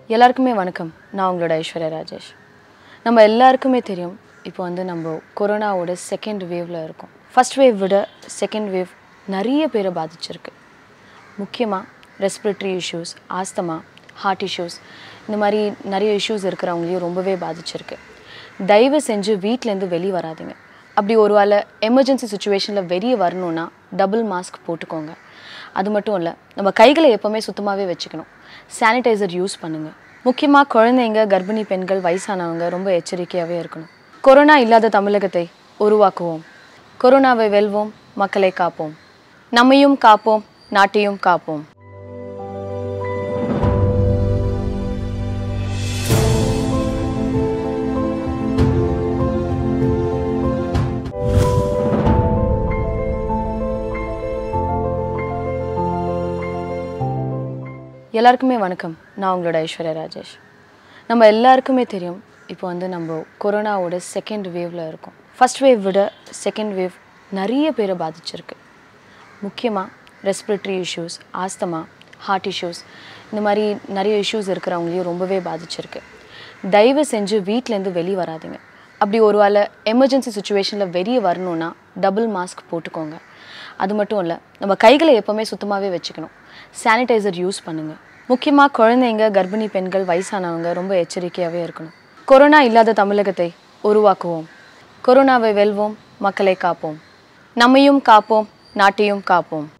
எல்லாருக்குமே வணக்கம் நான் உங்களோட ஐஸ்வர்யா ராஜேஷ் நம்ம எல்லாருக்குமே தெரியும் இப்போ வந்து நம்ம கொரோனாவோட செகண்ட் வேவ்ல இருக்கோம் ஃபர்ஸ்ட் வேவ் விட செகண்ட் வேவ் நிறைய பேரை பாதிச்சிருக்கு முக்கியமாக respiratory issues asthma heart issues இந்த மாதிரி நிறைய இஷ்யூஸ் இருக்கிறவங்களையும் ரொம்பவே பாதிச்சிருக்கு தயவு செஞ்சு வீட்டிலேருந்து வெளியே வராதீங்க அப்படி ஒரு வேளை எமர்ஜென்சி சுச்சுவேஷனில் வெளியே வரணும்னா டபுள் மாஸ்க் போட்டுக்கோங்க அது மட்டும் இல்லை நம்ம கைகளை எப்போவுமே சுத்தமாகவே வச்சுக்கணும் சானிடைசர் யூஸ் பண்ணுங்கள் முக்கியமாக குழந்தைங்க கர்ப்பிணி பெண்கள் வயசானவங்க ரொம்ப எச்சரிக்கையாகவே இருக்கணும் கொரோனா இல்லாத தமிழகத்தை உருவாக்குவோம் கொரோனாவை வெல்வோம் மக்களை காப்போம் நம்மையும் காப்போம் நாட்டையும் காப்போம் எல்லாருக்குமே வணக்கம் நான் உங்களோட ஐஸ்வர்யா ராஜேஷ் நம்ம எல்லாருக்குமே தெரியும் இப்போ வந்து நம்ம கொரோனாவோட செகண்ட் வேவ்ல இருக்கோம் ஃபர்ஸ்ட் வேவ் விட செகண்ட் வேவ் நிறைய பேரை பாதிச்சிருக்கு முக்கியமாக respiratory issues asthma heart issues இந்த மாதிரி நிறைய இஷ்யூஸ் இருக்கிறவங்களையும் ரொம்பவே பாதிச்சிருக்கு தயவு செஞ்சு வீட்டிலேருந்து வெளியே வராதீங்க அப்படி ஒரு வேளை எமர்ஜென்சி சுச்சுவேஷனில் வெளியே வரணும்னா டபுள் மாஸ்க் போட்டுக்கோங்க அது மட்டும் இல்லை நம்ம கைகளை எப்போவுமே சுத்தமாகவே வச்சுக்கணும் சானிடைசர் யூஸ் பண்ணுங்கள் முக்கியமாக குழந்தைங்க கர்ப்பிணி பெண்கள் வயசானவங்க ரொம்ப எச்சரிக்கையாகவே இருக்கணும் கொரோனா இல்லாத தமிழகத்தை உருவாக்குவோம் கொரோனாவை வெல்வோம் மக்களை காப்போம் நம்மையும் காப்போம் நாட்டையும் காப்போம்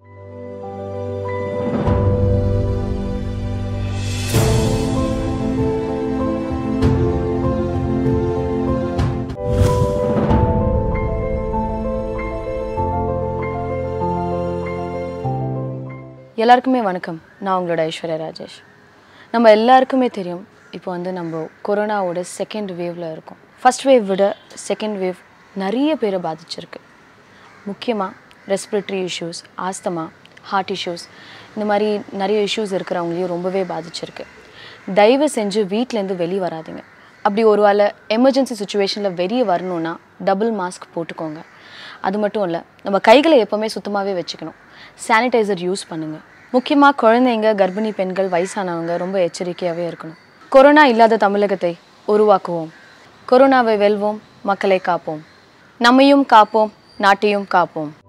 எல்லாருக்குமே வணக்கம் நான் உங்களோட ஐஸ்வர்யா ராஜேஷ் நம்ம எல்லாருக்குமே தெரியும் இப்போ வந்து நம்ம கொரோனாவோட செகண்ட் வேவ்ல இருக்கோம் ஃபர்ஸ்ட் வேவ் விட செகண்ட் வேவ் நிறைய பேரை பாதிச்சிருக்கு முக்கியமாக respiratory issues asthma heart issues இந்த மாதிரி நிறைய இஷ்யூஸ் இருக்கிறவங்களையும் ரொம்பவே பாதிச்சிருக்கு தயவு செஞ்சு வீட்டிலேருந்து வெளியே வராதீங்க அப்படி ஒரு வேளை எமர்ஜென்சி சுச்சுவேஷனில் வெளியே வரணும்னா டபுள் மாஸ்க் போட்டுக்கோங்க அது மட்டும் இல்லை நம்ம கைகளை எப்போவுமே சுத்தமாகவே வச்சுக்கணும் சானிடைசர் யூஸ் பண்ணுங்கள் முக்கியமாக குழந்தைங்க கர்ப்பிணி பெண்கள் வயசானவங்க ரொம்ப எச்சரிக்கையாகவே இருக்கணும் கொரோனா இல்லாத தமிழகத்தை உருவாக்குவோம் கொரோனாவை வெல்வோம் மக்களை காப்போம் நம்மையும் காப்போம் நாட்டையும் காப்போம்